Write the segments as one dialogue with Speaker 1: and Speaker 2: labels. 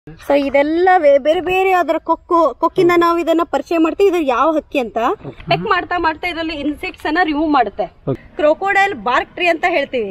Speaker 1: So ಇದೆಲ್ಲ way- ಬೇರೆ ಬೇರೆ ಅದರ ಕೊಕ್ಕು ಕೊಕ್ಕಿಂದ ನಾವು ಇದನ್ನ ಪರಿಚಯ ಮಾಡ್ತೀವಿ ಇದು ಯಾವ ಹಕ್ಕಿ ಅಂತ ಪೆಕ್ ಮಾಡ್ತಾ ಮಾಡ್ತಾ ಇದರಲ್ಲಿ ಇನ್ಸೆಕ್ಟ್ಸ್ ಅನ್ನ ರಿಮೂವ್ ಮಾಡುತ್ತೆ ಕ್ರೋಕೋಡೈಲ್ ಬಾರ್ಕ್ ಟ್ರೀ ಅಂತ ಹೇಳ್ತೀವಿ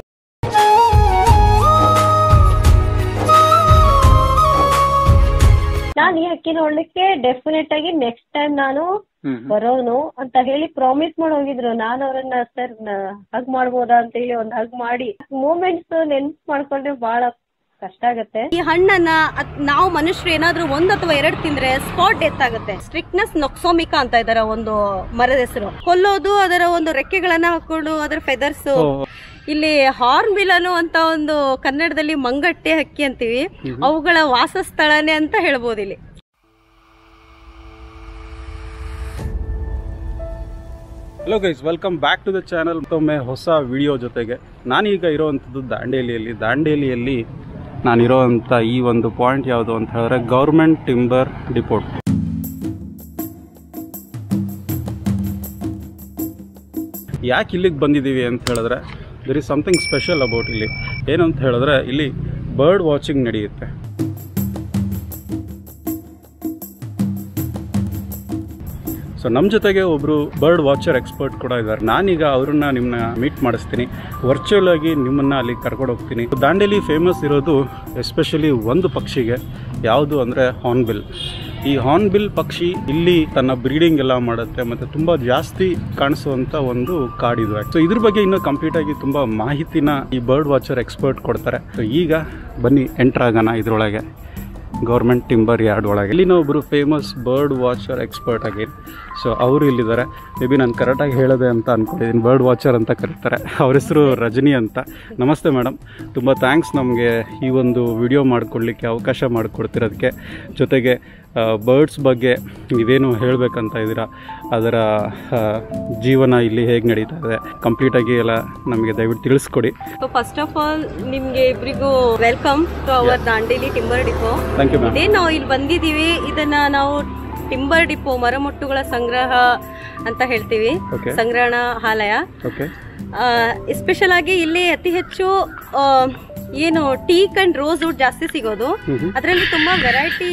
Speaker 1: ನಾನು ಈ ಹಕ್ಕಿ ನೋಡ್ಲಿಕ್ಕೆ ಡೆಫಿನೆಟ್ ಆಗಿ ನೆಕ್ಸ್ಟ್ ಟೈಮ್ ನಾನು ಬರೋನು ಅಂತ ಹೇಳಿ ಪ್ರಾಮಿಸ್ ಮಾಡಿ ಹೋಗಿದ್ರು ನಾನು ಅವ್ರನ್ನ ಸರ್ ಹಗ್ ಮಾಡ್ಬೋದಾ ಅಂತ ಹೇಳಿ ಒಂದ್ ಹಗ್ ಮಾಡಿ ಮೂಮೆಂಟ್ಸ್ ನೆನ್ಪ್ ಮಾಡ್ಕೊಂಡ್ರೆ ಬಹಳ ಕಷ್ಟ ಆಗತ್ತೆ ಈ ಹಣ್ಣನ್ನ ಅತ್- ನಾವು ಮನುಷ್ಯರು ಏನಾದ್ರೂ ಒಂದ್ ಅಥವಾ ಎರಡ್ ತಿಂದ್ರೆ ಸ್ಪಾಟ್ ಡೆತ್ ಆಗುತ್ತೆ ಸ್ಟ್ರಿಕ್ನೆಸ್ ನೊಕ್ಸೋಮಿಕಾ ಅಂತ ಇದರ ಒಂದು ಮರದ ಹೆಸರು ಕೊಲ್ಲೋದು ಅದರ ಒಂದು ರೆಕ್ಕೆಗಳನ್ನ ಹಾಕೊಂಡು ಅದರ ಫೆದರ್ಸ್ ಇಲ್ಲಿ ಹಾರ್ನ್ ಬಿಲ್ ಅನ್ನೋ ಅಂತ ಒಂದು ಕನ್ನಡದಲ್ಲಿ ಮಂಗಟ್ಟೆ ಹಕ್ಕಿ ಅಂತೀವಿ ಅವುಗಳ ವಾಸಸ್ಥಳನೇ ಅಂತ ಹೇಳ್ಬೋದು ಇಲ್ಲಿ
Speaker 2: hello guys welcome back to the channel ಮತ್ತೊಮ್ಮೆ ಹೊಸ ವಿಡಿಯೋ ಜೊತೆಗೆ ನಾನೀಗ ಇರೋವಂಥದ್ದು ದಾಂಡೇಲಿಯಲ್ಲಿ ದಾಂಡೇಲಿಯಲ್ಲಿ ನಾನಿರೋವಂಥ ಈ ಒಂದು ಪಾಯಿಂಟ್ ಯಾವುದು ಅಂತ ಹೇಳಿದ್ರೆ ಗೌರ್ಮೆಂಟ್ ಟಿಂಬರ್ ಡಿಪೋಟ್ ಯಾಕೆ ಇಲ್ಲಿಗೆ ಬಂದಿದ್ದೀವಿ ಅಂತ ಹೇಳಿದ್ರೆ there is something special about ಇಲ್ಲಿ ಏನು ಅಂತ ಹೇಳಿದ್ರೆ ಇಲ್ಲಿ ಬರ್ಡ್ ವಾಚಿಂಗ್ ನಡೆಯುತ್ತೆ ಸೊ ನಮ್ಮ ಜೊತೆಗೆ ಒಬ್ಬರು ಬರ್ಡ್ ವಾಚರ್ ಎಕ್ಸ್ಪರ್ಟ್ ಕೂಡ ಇದ್ದಾರೆ ನಾನೀಗ ಅವ್ರನ್ನ ನಿಮ್ಮನ್ನ ಮೀಟ್ ಮಾಡಿಸ್ತೀನಿ ವರ್ಚುವಲ್ ಆಗಿ ನಿಮ್ಮನ್ನ ಅಲ್ಲಿ ಕರ್ಕೊಂಡು ಹೋಗ್ತೀನಿ ದಾಂಡೇಲಿ ಫೇಮಸ್ ಇರೋದು ಎಸ್ಪೆಷಲಿ ಒಂದು ಪಕ್ಷಿಗೆ ಯಾವುದು ಅಂದರೆ ಹಾರ್ನ್ಬಿಲ್ ಈ ಹಾರ್ನ್ಬಿಲ್ ಪಕ್ಷಿ ಇಲ್ಲಿ ತನ್ನ ಬ್ರೀಡಿಂಗ್ ಎಲ್ಲ ಮಾಡುತ್ತೆ ಮತ್ತು ತುಂಬ ಜಾಸ್ತಿ ಕಾಣಿಸುವಂಥ ಒಂದು ಕಾಡಿದು ಸೊ ಇದ್ರ ಬಗ್ಗೆ ಇನ್ನೂ ಕಂಪ್ಲೀಟ್ ಆಗಿ ತುಂಬ ಮಾಹಿತಿನ ಈ ಬರ್ಡ್ ವಾಚರ್ ಎಕ್ಸ್ಪರ್ಟ್ ಕೊಡ್ತಾರೆ ಸೊ ಈಗ ಬನ್ನಿ ಎಂಟ್ರ್ ಆಗೋಣ ಇದರೊಳಗೆ ಗೌರ್ಮೆಂಟ್ ಟಿಂಬರ್ ಯಾರ್ಡ್ ಒಳಗೆ ಇಲ್ಲಿನ ಒಬ್ಬರು ಫೇಮಸ್ ಬರ್ಡ್ ವಾಚರ್ ಎಕ್ಸ್ಪರ್ಟ್ ಆಗಿ ಸೊ ಅವರು ಇಲ್ಲಿದ್ದಾರೆ ಮೇ ಬಿ ನಾನು ಕರೆಕ್ಟಾಗಿ ಹೇಳೋದೆ ಅಂತ ಅಂದ್ಕೊಂಡಿದ್ದೀನಿ ಬರ್ಡ್ ವಾಚರ್ ಅಂತ ಕರೀತಾರೆ ಅವ್ರ ಹೆಸರು ರಜನಿ ಅಂತ ನಮಸ್ತೆ ಮೇಡಮ್ ತುಂಬ ಥ್ಯಾಂಕ್ಸ್ ನಮಗೆ ಈ ಒಂದು ವಿಡಿಯೋ ಮಾಡಿಕೊಡ್ಲಿಕ್ಕೆ ಅವಕಾಶ ಮಾಡಿಕೊಡ್ತಿರೋದಕ್ಕೆ ಜೊತೆಗೆ ಬರ್ಡ್ಸ್ ಬಗ್ಗೆ ನೀವೇನು ಹೇಳಬೇಕಂತ ಇದ್ದೀರಾ ಅದರ ಆ, ಜೀವನ ಇಲ್ಲಿ ಹೇಗೆ ನಡೀತಾ ಇದೆ ಕಂಪ್ಲೀಟಾಗಿ ಎಲ್ಲ ನಮಗೆ ದಯವಿಟ್ಟು ತಿಳಿಸ್ಕೊಡಿ
Speaker 1: ಸೊ ಫಸ್ಟ್ ಆಫ್ ಆಲ್ ನಿಮ್ಗೆ ಇಬ್ರಿಗೂ welcome to our Dandeli timber depot
Speaker 2: thank you ma'am
Speaker 1: ಇದೇ ನಾವು ಇಲ್ಲಿ ಬಂದಿದೀವಿ ಇದನ್ನ ನಾವು ಟಿಂಬರ್ ಡಿಪೋ ಮರಮುಟ್ಟುಗಳ ಸಂಗ್ರಹ ಅಂತ ಹೇಳ್ತೀವಿ
Speaker 2: ಓಕೆ
Speaker 1: ಸಂಗ್ರಹಣಾಲಯ
Speaker 2: ಓಕೆ
Speaker 1: ಎಸ್ಪೆಷಲ್ ಆಗಿ ಇಲ್ಲಿ ಅತಿ ಹೆಚ್ಚು ಆ, ಏನು ಟೀಕ್ ಅಂಡ್ ರೋಸ್ ವುಡ್ ಜಾಸ್ತಿ ಸಿಗೋದು ಅದರಲ್ಲಿ ತುಂಬಾ ವೆರೈಟಿ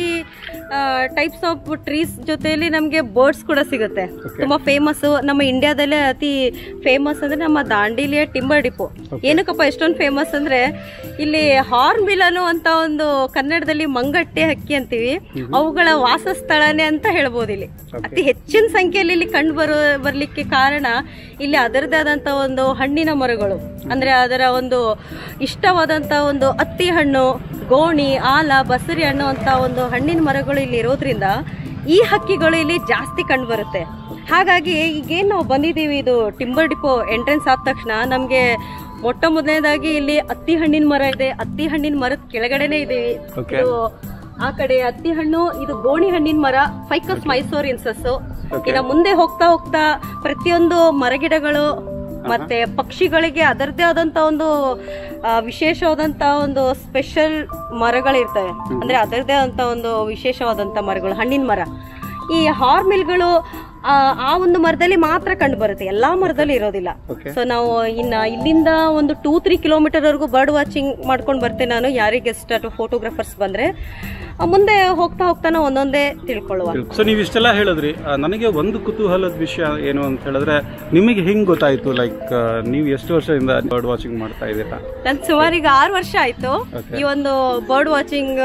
Speaker 1: ಟೈಪ್ಸ್ ಆಫ್ ಟ್ರೀಸ್ ಜೊತೆಯಲ್ಲಿ ನಮಗೆ ಬರ್ಡ್ಸ್ ಕೂಡ ಸಿಗುತ್ತೆ ತುಂಬಾ ಫೇಮಸ್ ನಮ್ಮ ಇಂಡಿಯಾದಲ್ಲೇ ಅತಿ ಫೇಮಸ್ ಅಂದ್ರೆ ನಮ್ಮ ದಾಂಡೇಲಿಯ ಟಿಂಬರ್ ಡಿಪೋ ಏನಕ್ಕಪ್ಪ ಎಷ್ಟೊಂದು ಫೇಮಸ್ ಅಂದ್ರೆ ಇಲ್ಲಿ ಹಾರ್ನ್ ಬಿಲ್ ಅನ್ನುವಂತ ಒಂದು ಕನ್ನಡದಲ್ಲಿ ಮಂಗಟ್ಟೆ ಹಕ್ಕಿ ಅಂತೀವಿ ಅವುಗಳ ವಾಸಸ್ಥಳನೇ ಅಂತ ಹೇಳ್ಬೋದು ಇಲ್ಲಿ ಅತಿ ಹೆಚ್ಚಿನ ಸಂಖ್ಯೆಯಲ್ಲಿ ಇಲ್ಲಿ ಕಂಡು ಬರೋ ಬರ್ಲಿಕ್ಕೆ ಕಾರಣ ಇಲ್ಲಿ ಅದರದೇ ಆದಂತ ಒಂದು ಹಣ್ಣಿನ ಮರಗಳು ಅಂದ್ರೆ ಅದರ ಒಂದು ಇಷ್ಟವಾದಂತ ಒಂದು ಅತ್ತಿ ಹಣ್ಣು ಗೋಣಿ ಆಲ ಬಸರಿ ಹಣ್ಣು ಅಂತ ಒಂದು ಹಣ್ಣಿನ ಮರಗಳು ಇಲ್ಲಿ ಇರೋದ್ರಿಂದ ಈ ಹಕ್ಕಿಗಳು ಇಲ್ಲಿ ಜಾಸ್ತಿ ಕಂಡು ಬರುತ್ತೆ ಹಾಗಾಗಿ ಈಗೇನ್ ನಾವು ಬಂದಿದ್ದೀವಿ ಇದು ಟಿಂಬರ್ ಡಿಪೋ ಎಂಟ್ರೆನ್ಸ್ ಆದ ತಕ್ಷಣ ನಮ್ಗೆ ಮೊಟ್ಟ ಮೊದಲನೇದಾಗಿ ಇಲ್ಲಿ ಅತ್ತಿ ಹಣ್ಣಿನ ಮರ ಇದೆ ಅತ್ತಿ ಹಣ್ಣಿನ ಮರದ ಕೆಳಗಡೆನೆ ಇದೀವಿ
Speaker 2: Okay.
Speaker 1: ಇದು ಆ ಕಡೆ ಅತ್ತಿ ಹಣ್ಣು ಇದು ಗೋಣಿ ಹಣ್ಣಿನ ಮರ ಫೈಕಸ್ ಮೈಸೂರಿನ್ಸಸ್ ಇನ್ನ ಮುಂದೆ ಹೋಗ್ತಾ ಹೋಗ್ತಾ ಪ್ರತಿಯೊಂದು ಮರಗಿಡಗಳು ಮತ್ತೆ ಪಕ್ಷಿಗಳಿಗೆ ಅದರದೇ ಆದಂತ ಒಂದು ಆ, ವಿಶೇಷವಾದಂತ ಒಂದು ಸ್ಪೆಷಲ್ ಮರಗಳಿರ್ತವೆ ಅಂದ್ರೆ ಅದರದೇ ಆದಂತ ಒಂದು ವಿಶೇಷವಾದಂತ ಮರಗಳು ಹಣ್ಣಿನ ಮರ ಈ ಹಾರ್ಮಿಲ್ಗಳು ಆ ಆ ಒಂದು ಮರದಲ್ಲಿ ಮಾತ್ರ ಕಂಡು ಬರುತ್ತೆ ಎಲ್ಲಾ ಮರದಲ್ಲಿ ಇರೋದಿಲ್ಲ
Speaker 2: Okay.
Speaker 1: ಸೊ ನಾವು ಇನ್ನ ಇಲ್ಲಿಂದ ಒಂದು ಟೂ ತ್ರೀ ಕಿಲೋಮೀಟರ್ ವರೆಗೂ ಬರ್ಡ್ ವಾಚಿಂಗ್ ಮಾಡ್ಕೊಂಡು ಬರ್ತೇನೆ ನಾನು ಯಾರಿಗೆ ಗೆಸ್ಟ್ ಅಥವಾ ಫೋಟೋಗ್ರಾಫರ್ಸ್ ಬಂದ್ರೆ ಆ, ಮುಂದೆ ಹೋಗ್ತಾ ಹೋಗ್ತಾ ನಾವು ಒಂದೊಂದೇ ತಿಳ್ಕೊಳ್ಳುವ
Speaker 2: ಸೊ ನೀವು ಇಷ್ಟೆಲ್ಲ ಹೇಳಿದ್ರಿ ಆ, ನನಗೆ ಒಂದು ಕುತೂಹಲದ ವಿಷಯ ಏನು ಅಂತ ಹೇಳಿದ್ರೆ ನಿಮಗೆ ಹೆಂಗ್ ಗೊತ್ತಾಯ್ತು ಲೈಕ್ ನೀವು ಎಷ್ಟು ವರ್ಷದಿಂದ ಬರ್ಡ್ ವಾಚಿಂಗ್ ಮಾಡ್ತಾ ಇದ್ದೀರಾ
Speaker 1: ನನ್ ಸುಮಾರು ಈಗ ಆರು ವರ್ಷ ಆಯ್ತು
Speaker 2: Okay.
Speaker 1: ಈ ಒಂದು ಬರ್ಡ್ ವಾಚಿಂಗ್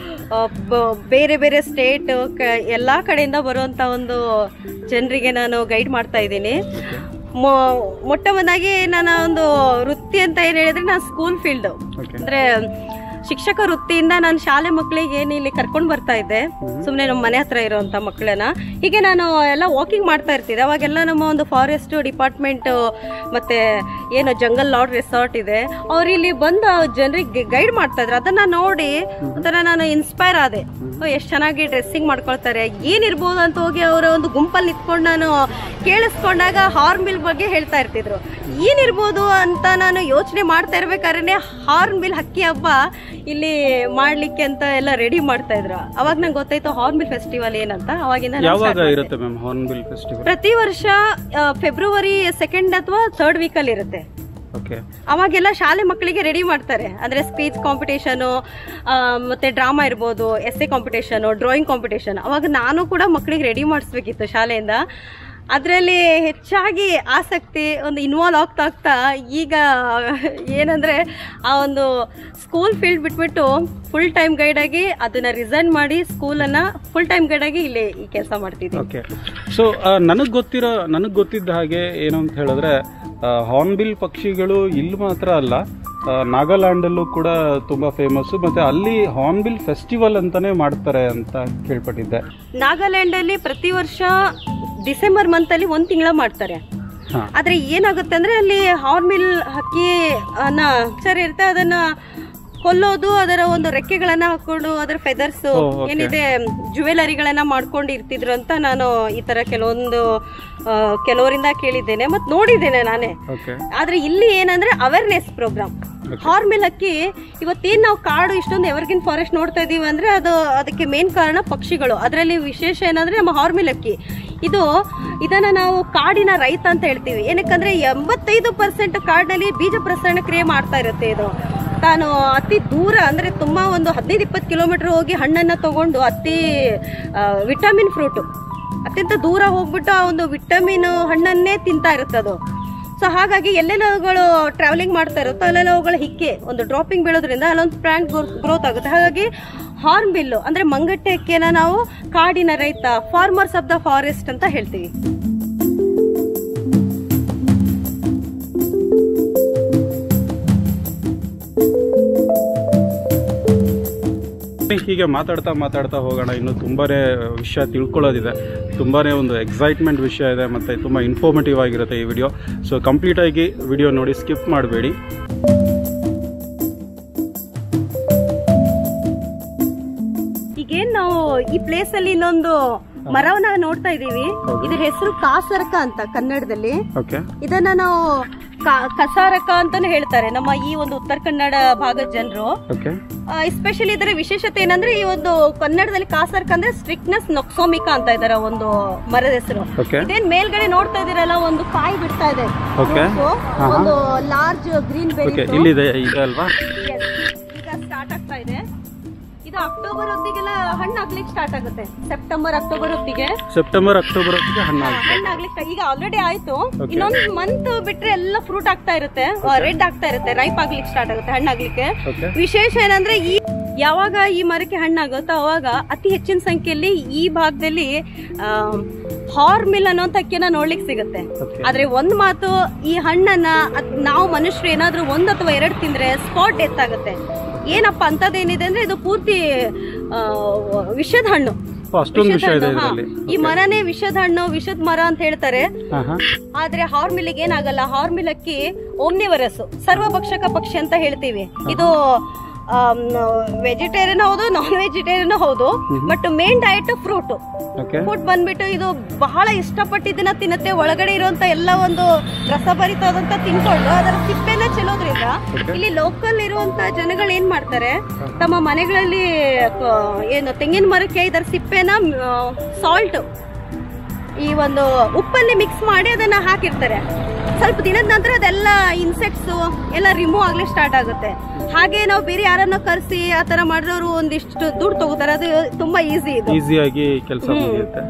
Speaker 1: ಬೇರೆ ಬೇರೆ ಸ್ಟೇಟ್ ಎಲ್ಲಾ ಕಡೆಯಿಂದ ಬರುವಂತ ಒಂದು ಜನರಿಗೆ ನಾನು ಗೈಡ್ ಮಾಡ್ತಾ ಇದ್ದೀನಿ ಮೊ- ಮೊಟ್ಟ ಮೊದಲಾಗಿ ನನ್ನ ಒಂದು ವೃತ್ತಿ ಅಂತ ಏನ್ ಹೇಳಿದ್ರೆ ನಾನು ಸ್ಕೂಲ್ ಫೀಲ್ಡ್
Speaker 2: ಓಕೆ
Speaker 1: ಅಂದ್ರೆ ಶಿಕ್ಷಕ ವೃತ್ತಿಯಿಂದ ನಾನು ಶಾಲೆ ಮಕ್ಕಳಿಗೆ ಏನು ಇಲ್ಲಿ ಕರ್ಕೊಂಡು ಬರ್ತಾ ಇದ್ದೆ ಸುಮ್ಮನೆ ನಮ್ಮ ಮನೆ ಹತ್ರ ಇರುವಂತ ಮಕ್ಕಳನ್ನ ಹೀಗೆ ನಾನು ಎಲ್ಲ ವಾಕಿಂಗ್ ಮಾಡ್ತಾ ಇರ್ತಿದ್ದೆ ಅವಾಗೆಲ್ಲ ನಮ್ಮ ಒಂದು ಫಾರೆಸ್ಟ್ ಡಿಪಾರ್ಟ್ಮೆಂಟ್ ಮತ್ತೆ ಏನು ಜಂಗಲ್ ಲಾಡ್ ರೆಸಾರ್ಟ್ ಇದೆ ಅವ್ರು ಇಲ್ಲಿ ಬಂದು ಜನರಿಗೆ ಗೈಡ್ ಮಾಡ್ತಾ ಇದ್ರು ಅದನ್ನ ನೋಡಿ ಒಂಥರ ನಾನು ಇನ್ಸ್ಪೈರ್ ಆದೆ ಎಷ್ಟು ಚೆನ್ನಾಗಿ ಡ್ರೆಸ್ಸಿಂಗ್ ಮಾಡ್ಕೊಳ್ತಾರೆ ಏನಿರ್ಬೋದು ಅಂತ ಹೋಗಿ ಅವರ ಒಂದು ಗುಂಪಲ್ಲಿ ನಿಂತ್ಕೊಂಡು ನಾನು ಕೇಳಿಸ್ಕೊಂಡಾಗ ಹಾರ್ನ್ಬಿಲ್ ಬಗ್ಗೆ ಹೇಳ್ತಾ ಇರ್ತಿದ್ರು ಏನಿರ್ಬೋದು ಅಂತ ನಾನು ಯೋಚನೆ ಮಾಡ್ತಾ ಇರ್ಬೇಕಾದ್ರೆ ಹಾರ್ನ್ಬಿಲ್ ಹಕ್ಕಿ ಹಬ್ಬ ಇಲ್ಲಿ ಮಾಡ್ಲಿಕ್ಕೆ ಅಂತ ಎಲ್ಲ ರೆಡಿ ಮಾಡ್ತಾ ಇದ್ರು ಅವಾಗ ನಂಗೆ ಗೊತ್ತಾಯ್ತು ಹಾರ್ನ್ಬಿಲ್ ಫೆಸ್ಟಿವಲ್ ಏನಂತ ಅವಾಗಿಂದ ನಾನು
Speaker 2: ಯಾವಾಗ
Speaker 1: start ಮಾಡ್ದೆ.
Speaker 2: ಇರುತ್ತೆ ಮ್ಯಾಮ್ ಹಾರ್ನ್ಬಿಲ್ ಫೆಸ್ಟಿವಲ್
Speaker 1: ಪ್ರತಿ ವರ್ಷ ಆ, ಫೆಬ್ರವರಿ ಸೆಕೆಂಡ್ ಅಥವಾ ಥರ್ಡ್ ವೀಕ್ ಅಲ್ಲಿ ಇರುತ್ತೆ
Speaker 2: ಓಕೆ
Speaker 1: ಅವಾಗೆಲ್ಲ ಶಾಲೆ ಮಕ್ಕಳಿಗೆ ರೆಡಿ ಮಾಡ್ತಾರೆ ಅಂದ್ರೆ ಸ್ಪೀಚ್ ಕಾಂಪಿಟೇಷನು ಮತ್ತೆ ಡ್ರಾಮಾ ಇರ್ಬೋದು essay competition drawing competition ಅವಾಗ ನಾನು ಕೂಡ ಮಕ್ಕಳಿಗೆ ರೆಡಿ ಮಾಡಿಸ್ಬೇಕಿತ್ತು ಶಾಲೆಯಿಂದ ಅದರಲ್ಲಿ ಹೆಚ್ಚಾಗಿ ಆಸಕ್ತಿ ಒಂದು ಇನ್ವಾಲ್ವ್ ಆಗ್ತಾ ಆಗ್ತಾ ಈಗ ಏನಂದ್ರೆ ಆ ಒಂದು ಸ್ಕೂಲ್ ಫೀಲ್ಡ್ ಬಿಟ್ಬಿಟ್ಟು ಫುಲ್ ಟೈಮ್ ಗೈಡಾಗಿ ಅದನ್ನ ರಿಸೈನ್ ಮಾಡಿ ಸ್ಕೂಲನ್ನು ಫುಲ್ ಟೈಮ್ ಗೈಡಾಗಿ ಇಲ್ಲಿ ಈ ಕೆಲಸ ಮಾಡ್ತಿದ್ದೀನಿ
Speaker 2: ಓಕೆ ಸೊ ನನಗೆ ಗೊತ್ತಿರೋ ನನಗೆ ಗೊತ್ತಿದ್ದ ಹಾಗೆ ಏನು ಅಂತ ಹೇಳಿದ್ರೆ ಹಾರ್ನ್ಬಿಲ್ ಪಕ್ಷಿಗಳು ಇಲ್ಲಿ ಮಾತ್ರ ಅಲ್ಲ ಆ, ನಾಗಾಲ್ಯಾಂಡಲ್ಲೂ ಕೂಡ ತುಂಬ ಫೇಮಸ್ಸು ಮತ್ತು ಅಲ್ಲಿ ಹಾರ್ನ್ಬಿಲ್ ಫೆಸ್ಟಿವಲ್ ಅಂತಲೇ ಮಾಡ್ತಾರೆ ಅಂತ ಕೇಳ್ಪಟ್ಟಿದ್ದೆ
Speaker 1: ನಾಗಾಲ್ಯಾಂಡಲ್ಲಿ ಪ್ರತಿ ವರ್ಷ ಡಿಸೆಂಬರ್ ಮಂತಲ್ಲಿ ಒಂದು ತಿಂಗಳ ಮಾಡ್ತಾರೆ
Speaker 2: ಹಾಂ
Speaker 1: ಆದ್ರೆ ಏನಾಗುತ್ತೆ ಅಂದ್ರೆ ಅಲ್ಲಿ ಹಾರ್ಮಿಲ್ ಹಕ್ಕಿ ಅನ್ನ ಸರಿ ಇರುತ್ತೆ ಅದನ್ನ ಕೊಲ್ಲೋದು ಅದರ ಒಂದು ರೆಕ್ಕೆಗಳನ್ನ ಹಾಕೊಂಡು ಅದರ ಫೆದರ್ಸ್
Speaker 2: ಓ, okay.
Speaker 1: ಏನಿದೆ ಜುವೆಲರಿಗಳನ್ನ ಮಾಡ್ಕೊಂಡು ಇರ್ತಿದ್ರು ಅಂತ ನಾನು ಈ ತರ ಕೆಲವೊಂದು ಆ, ಕೆಲವರಿಂದ ಕೇಳಿದ್ದೇನೆ ಮತ್ತು ನೋಡಿದ್ದೇನೆ ನಾನೇ
Speaker 2: ಓಕೆ
Speaker 1: ಆದ್ರೆ ಇಲ್ಲಿ ಏನಂದ್ರೆ ಅವೇರ್ನೆಸ್ ಪ್ರೋಗ್ರಾಮ್ ಹಾರ್ಮಿಲ್ ಹಕ್ಕಿ ಇವತ್ತೇನ್ ನಾವು ಕಾಡು ಇಷ್ಟೊಂದು ಎವರ್ಗಿನ್ ಫಾರೆಸ್ಟ್ ನೋಡ್ತಾ ಇದೀವಿ ಅಂದ್ರೆ ಅದು ಅದಕ್ಕೆ ಮೇನ್ ಕಾರಣ ಪಕ್ಷಿಗಳು ಅದರಲ್ಲಿ ವಿಶೇಷ ಏನಂದ್ರೆ ನಮ್ಮ ಹಾರ್ಮಿಲ್ ಹಕ್ಕಿ ಇದು ಇದನ್ನ ನಾವು ಕಾಡಿನ ರೈತ ಅಂತ ಹೇಳ್ತೀವಿ ಏನಕ್ಕಂದ್ರೆ ಎಂಬತ್ತೈದು ಪರ್ಸೆಂಟ್ ಕಾಡಿನಲ್ಲಿ ಬೀಜ ಪ್ರಸರಣ ಕ್ರಿಯೆ ಮಾಡ್ತಾ ಇರುತ್ತೆ ಇದು ತಾನು ಅತಿ ದೂರ ಅಂದ್ರೆ ತುಂಬಾ ಒಂದು ಹದಿನೈದು ಇಪ್ಪತ್ತು ಕಿಲೋಮೀಟರ್ ಹೋಗಿ ಹಣ್ಣನ್ನ ತಗೊಂಡು ಅತಿ ವಿಟಮಿನ್ ಫ್ರೂಟು ಅತ್ಯಂತ ದೂರ ಹೋಗ್ಬಿಟ್ಟು ಆ ಒಂದು ವಿಟಮಿನ್ ಹಣ್ಣನ್ನೇ ತಿಂತಾ ಇರುತ್ತೆ ಅದು ಸೊ ಹಾಗಾಗಿ ಎಲ್ಲೆಲ್ಲ ಅವುಗಳು ಟ್ರಾವೆಲಿಂಗ್ ಮಾಡ್ತಾ ಇರುತ್ತೋ ಅಲ್ಲೆಲ್ಲ ಅವುಗಳ ಹಿಕ್ಕೆ ಒಂದು ಡ್ರಾಪಿಂಗ್ ಬೀಳೋದ್ರಿಂದ ಅಲ್ಲೊಂದು ಪ್ಲಾಂಟ್ ಗ್ರೋತ್ ಆಗುತ್ತೆ ಹಾಗಾಗಿ ಹಾರ್ನ್ ಬಿಲ್ಲು ಅಂದ್ರೆ ಮಂಗಟ್ಟೆ ಹಕ್ಕಿಯನ್ನ ನಾವು ಕಾಡಿನ ರೈತ ಫಾರ್ಮರ್ಸ್ ಆಫ್ ದ ಫಾರೆಸ್ಟ್ ಅಂತ ಹೇಳ್ತೀವಿ
Speaker 2: ಹೀಗೆ ಮಾತಾಡ್ತಾ ಮಾತಾಡ್ತಾ ಹೋಗೋಣ ಇನ್ನು ತುಂಬಾನೇ ವಿಷಯ ತಿಳ್ಕೊಳ್ಳೋದಿದೆ ತುಂಬಾನೇ ಒಂದು ಎಕ್ಸೈಟ್ಮೆಂಟ್ ವಿಷಯ ಇದೆ ಮತ್ತೆ ತುಂಬಾ ಇನ್ಫಾರ್ಮೇಟಿವ್ ಆಗಿರುತ್ತೆ ಈ ವಿಡಿಯೋ ಸೊ ಕಂಪ್ಲೀಟ್ ಆಗಿ ವಿಡಿಯೋ ನೋಡಿ ಸ್ಕಿಪ್ ಮಾಡಬೇಡಿ
Speaker 1: ಈಗೇನ್ ನಾವು ಈ ಪ್ಲೇಸ್ ಅಲ್ಲಿ ಇನ್ನೊಂದು ಮರವನ್ನ ನೋಡ್ತಾ ಇದೀವಿ
Speaker 2: ಹೌದು.
Speaker 1: ಇದ್ರ ಹೆಸರು ಕಾಸರಕ ಅಂತ ಕನ್ನಡದಲ್ಲಿ
Speaker 2: ಓಕೆ
Speaker 1: ಇದನ್ನ ನಾವು ಕ- ಕಸಾರಕ ಅಂತಾನು ಹೇಳ್ತಾರೆ ನಮ್ಮ ಈ ಒಂದು ಉತ್ತರ ಕನ್ನಡ ಭಾಗದ ಜನರು
Speaker 2: ಓಕೆ
Speaker 1: ಎಸ್ಪೆಷಲಿ ಇದರ ವಿಶೇಷತೆ ಏನಂದ್ರೆ ಈ ಒಂದು ಕನ್ನಡದಲ್ಲಿ ಕಾಸರ್ಕ ಅಂದ್ರೆ ಸ್ಟ್ರಿಕ್ನೆಸ್ ನೊಕ್ಸೋಮಿಕಾ ಅಂತ ಇದಾರೆ ಒಂದು ಮರದ ಹೆಸರು
Speaker 2: ಓಕೆ
Speaker 1: ಇದೇನ್ ಮೇಲ್ಗಡೆ ನೋಡ್ತಾ ಇದೀರಲ್ಲ ಒಂದು ಕಾಯಿ ಬಿಡ್ತಾ ಇದೆ
Speaker 2: Okay.
Speaker 1: fruits.
Speaker 2: ಹಾ, ಹಾ.
Speaker 1: ಒಂದು ಲಾರ್ಜ್ ಗ್ರೀನ್ ಬೆರಿ
Speaker 2: ಓಕೆ ಇಲ್ಲಿದೆ ಇದೆ ಅಲ್ವಾ
Speaker 1: ಈಗ ಸ್ಟಾರ್ಟ್ ಆಗ್ತಾ ಇದೆ ಇದು ಅಕ್ಟೋಬರ್ ಹೊತ್ತಿಗೆಲ್ಲ ಹಣ್ಣು ಆಗ್ಲಿಕ್ಕೆ ಸ್ಟಾರ್ಟ್ ಆಗುತ್ತೆ ಸೆಪ್ಟೆಂಬರ್ ಅಕ್ಟೋಬರ್ ಹೊತ್ತಿಗೆ
Speaker 2: ಸೆಪ್ಟೆಂಬರ್ ಅಕ್ಟೋಬರ್ ಹೊತ್ತಿಗೆ ಹಣ್ಣಾಗುತ್ತೆ
Speaker 1: ಹಣ್ಣಾಗ್ಲಿಕ್ಕೆ ಈಗ ಆಲ್ರೆಡಿ ಆಯ್ತು
Speaker 2: Okay.
Speaker 1: ಇನ್ನೊಂದು ಮಂತ್ ಬಿಟ್ರೆ ಎಲ್ಲ ಫ್ರೂಟ್ ಆಗ್ತಾ ಇರುತ್ತೆ ರೆಡ್ ಆಗ್ತಾ ಇರುತ್ತೆ ರೈಪ್ ಆಗ್ಲಿಕ್ಕೆ ಸ್ಟಾರ್ಟ್ ಆಗುತ್ತೆ ಹಣ್ಣಾಗ್ಲಿಕ್ಕೆ
Speaker 2: ಓಕೆ
Speaker 1: ವಿಶೇಷ ಏನಂದ್ರೆ ಈ ಯಾವಾಗ ಈ ಮರಕ್ಕೆ ಹಣ್ಣಾಗುತ್ತೋ ಅವಾಗ ಅತಿ ಹೆಚ್ಚಿನ ಸಂಖ್ಯೆಯಲ್ಲಿ ಈ ಭಾಗದಲ್ಲಿ ಹಾರ್ಮಿಲ್ ಅನ್ನೋ ಅಕ್ಕಿಯನ್ನ ನೋಡ್ಲಿಕ್ಕೆ ಸಿಗುತ್ತೆ
Speaker 2: ಓಕೆ
Speaker 1: ಆದ್ರೆ ಒಂದ್ ಮಾತು ಈ ಹಣ್ಣನ್ನ ಅದ್ ನಾವು ಮನುಷ್ಯರು ಏನಾದ್ರೂ ಒಂದ್ ಅಥವಾ ಎರಡು ತಿಂದ್ರೆ ಸ್ಪಾಟ್ ಡೆತ್ ಆಗುತ್ತೆ ಏನಪ್ಪ ಅಂತದೇನಿದೆ ಅಂದ್ರೆ ಇದು ಪೂರ್ತಿ ಆ, ವಿಷದ ಹಣ್ಣು
Speaker 2: ಅಷ್ಟೊಂದು ವಿಷಯ ಇದೆ
Speaker 1: ವಿಷದ ಹಣ್ಣು, ಹಾ.
Speaker 2: ಇದರಲ್ಲಿ
Speaker 1: ಈ ಮರನೇ ವಿಷದ ಹಣ್ಣು ವಿಷದ ಮರ ಅಂತ ಹೇಳ್ತಾರೆ
Speaker 2: ಹಾ ಹಾ
Speaker 1: ಆದ್ರೆ ಹಾರ್ಮಿಲಿಗೆ ಏನಾಗಲ್ಲ ಹಾರ್ಮಿಲಕ್ಕಿ ಓಮ್ನಿವರಸ್ ಸರ್ವಭಕ್ಷಕ ಪಕ್ಷಿ ಅಂತ ಹೇಳ್ತೀವಿ ಇದು ವೆಜಿಟೇರಿಯನ್ ಹೌದು ನಾನ್ ವೆಜಿಟೇರಿಯನ್ ಹೌದು but main diet fruit
Speaker 2: okay
Speaker 1: fruit ಬಂದ್ಬಿಟ್ಟು ಇದು ಬಹಳ ಇಷ್ಟಪಟ್ಟಿದ್ದನ್ನ ತಿನ್ನುತ್ತೆ ಒಳಗಡೆ ಇರುವಂತ ಎಲ್ಲ ಒಂದು ರಸಭರಿತವಾದಂತ ತಿನ್ಕೊಂಡು ಅದರ ಸಿಪ್ಪೆನ ಚೆಲ್ಲೋದ್ರಿಂದ
Speaker 2: Okay.
Speaker 1: ಇಲ್ಲಿ ಲೋಕಲ್ ಇರುವಂತ ಜನಗಳು ಏನ್ ಮಾಡ್ತಾರೆ ತಮ್ಮ ಮನೆಗಳಲ್ಲಿ ಆ, ಏನು ತೆಂಗಿನ ಮರಕ್ಕೆ ಇದರ ಸಿಪ್ಪೆನ ಸಾಲ್ಟ್ ಈ ಒಂದು ಉಪ್ಪಲ್ಲಿ ಮಿಕ್ಸ್ ಮಾಡಿ ಅದನ್ನ ಹಾಕಿರ್ತಾರೆ ಸ್ವಲ್ಪ ದಿನದ ನಂತರ ಅದೆಲ್ಲ ಇನ್ಸೆಕ್ಟ್ಸ್ ಎಲ್ಲ ರಿಮೂವ್ ಆಗ್ಲಿಕ್ಕೆ ಸ್ಟಾರ್ಟ್ ಆಗುತ್ತೆ ಹಾಗೆ ನಾವು ಬೇರೆ ಯಾರನ್ನ ಕರೆಸಿ ಆ ತರ ಮಾಡಿದವರು ಒಂದಿಷ್ಟು ದುಡ್ಡು ತಗೋತಾರೆ ಅದು ತುಂಬಾ ಈಸಿ ಇದು
Speaker 2: ಈಸಿಯಾಗಿ ಕೆಲಸ ಮುಗಿಯುತ್ತೆ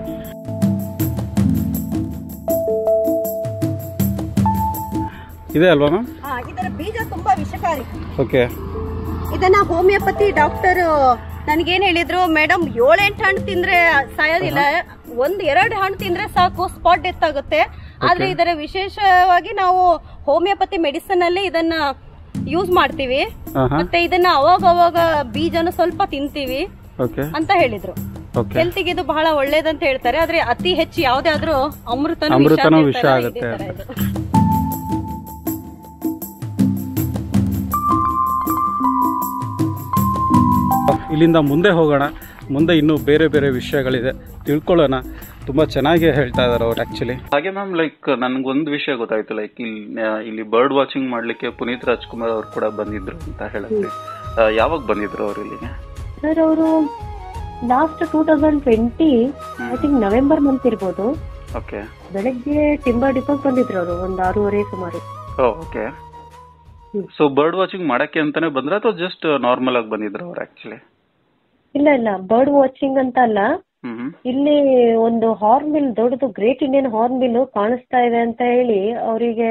Speaker 2: ಇದೆ ಅಲ್ವಾ ಮ್ಯಾಮ್
Speaker 1: ಆ, ಇದರ ಬೀಜ ತುಂಬಾ ವಿಷಕಾರಿ
Speaker 2: ಓಕೆ
Speaker 1: ಇದನ್ನ ಹೋಮಿಯೋಪತಿ ಡಾಕ್ಟರ್ ನನ್ಗೇನ್ ಹೇಳಿದ್ರು ಮೇಡಮ್ ಏಳೆಂಟು ಹಣ್ಣು ತಿಂದ್ರೆ ಸಾಯೋದಿಲ್ಲ ಒಂದ್ ಎರಡು ಹಣ್ಣು ತಿಂದ್ರೆ ಸಾಕು ಸ್ಪಾಟ್ ಡೆತ್ ಆಗುತ್ತೆ ಆದ್ರೆ ಇದರ ವಿಶೇಷವಾಗಿ ನಾವು ಹೋಮಿಯೋಪತಿ ಮೆಡಿಸಿನ್ ಅಲ್ಲಿ ಇದನ್ನ ಯೂಸ್ ಮಾಡ್ತೀವಿ
Speaker 2: ಹಾ ಹಾ
Speaker 1: ಮತ್ತೆ ಇದನ್ನ ಅವಾಗ ಅವಾಗ ಬೀಜನ ಸ್ವಲ್ಪ ತಿಂತೀವಿ
Speaker 2: ಓಕೆ
Speaker 1: ಅಂತ ಹೇಳಿದ್ರು
Speaker 2: ಓಕೆ
Speaker 1: ಹೆಲ್ತಿಗೆ ಇದು ಬಹಳ ಒಳ್ಳೇದಂತ ಹೇಳ್ತಾರೆ ಆದ್ರೆ ಅತಿ ಹೆಚ್ಚು ಯಾವ್ದೇ ಆದ್ರೂ ಅಮೃತನೂ
Speaker 2: ಅಮೃತನೂ
Speaker 1: ಅಂತ
Speaker 2: ವಿಷ
Speaker 1: ಹೇಳ್ತಾರೆ,
Speaker 2: ಆಗುತ್ತೆ
Speaker 1: ಇದೇ ತರ ಇದು.
Speaker 2: ಇಲ್ಲಿಂದ ಮುಂದೆ ಹೋಗೋಣ ಮುಂದೆ ಇನ್ನೂ ಬೇರೆ ಬೇರೆ ವಿಷಯಗಳಿದೆ ತಿಳ್ಕೊಳ್ಳೋಣ ತುಂಬಾ ಚೆನ್ನಾಗಿ ಹೇಳ್ತಾ ಇದಾರೆ ಅವ್ರು ಆಕ್ಚುಲಿ ಹಾಗೆ ಮ್ಯಾಮ್ ಲೈಕ್ ನನ್ಗೊಂದು ವಿಷಯ ಗೊತ್ತಾಯ್ತು ಲೈಕ್ ಇಲ್ಲಿ ಇಲ್ಲಿ ಬರ್ಡ್ ವಾಚಿಂಗ್ ಮಾಡ್ಲಿಕ್ಕೆ ಪುನೀತ್ ರಾಜ್ಕುಮಾರ್ ಅವ್ರು ಕೂಡ ಬಂದಿದ್ರು ಅಂತ ಹೇಳಿದ್ರಿ ಆ, ಯಾವಾಗ ಬಂದಿದ್ರು ಅವ್ರು ಇಲ್ಲಿಗೆ
Speaker 3: ಸರ್ ಅವರು last two thousand twenty I think November month ಇರ್ಬೋದು
Speaker 2: ಓಕೆ
Speaker 3: ಬೆಳಗ್ಗೆ ಟಿಂಬರ್ ಡಿಪೋಗ್ ಬಂದಿದ್ರು ಅವರು ಒಂದು ಆರೂವರೆ ಸುಮಾರು
Speaker 2: oh okay so bird watching ಮಾಡಕ್ಕೆ ಅಂತಾನೆ ಬಂದ್ರ ಅಥವಾ ಜಸ್ಟ್ ನಾರ್ಮಲ್ ಆಗಿ ಬಂದಿದ್ರು ಅವ್ರು ಆಕ್ಚುಲಿ
Speaker 3: ಇಲ್ಲ ಇಲ್ಲ ಬರ್ಡ್ ವಾಚಿಂಗ್ ಅಂತ ಅಲ್ಲ
Speaker 2: ಹ್ಮ್ ಹ್ಮ್
Speaker 3: ಇಲ್ಲಿ ಒಂದು ಹಾರ್ನ್ಬಿಲ್ ದೊಡ್ಡದು ಗ್ರೇಟ್ ಇಂಡಿಯನ್ ಹಾರ್ನ್ಬಿಲ್ ಕಾಣಿಸ್ತಾ ಇದೆ ಅಂತ ಹೇಳಿ ಅವರಿಗೆ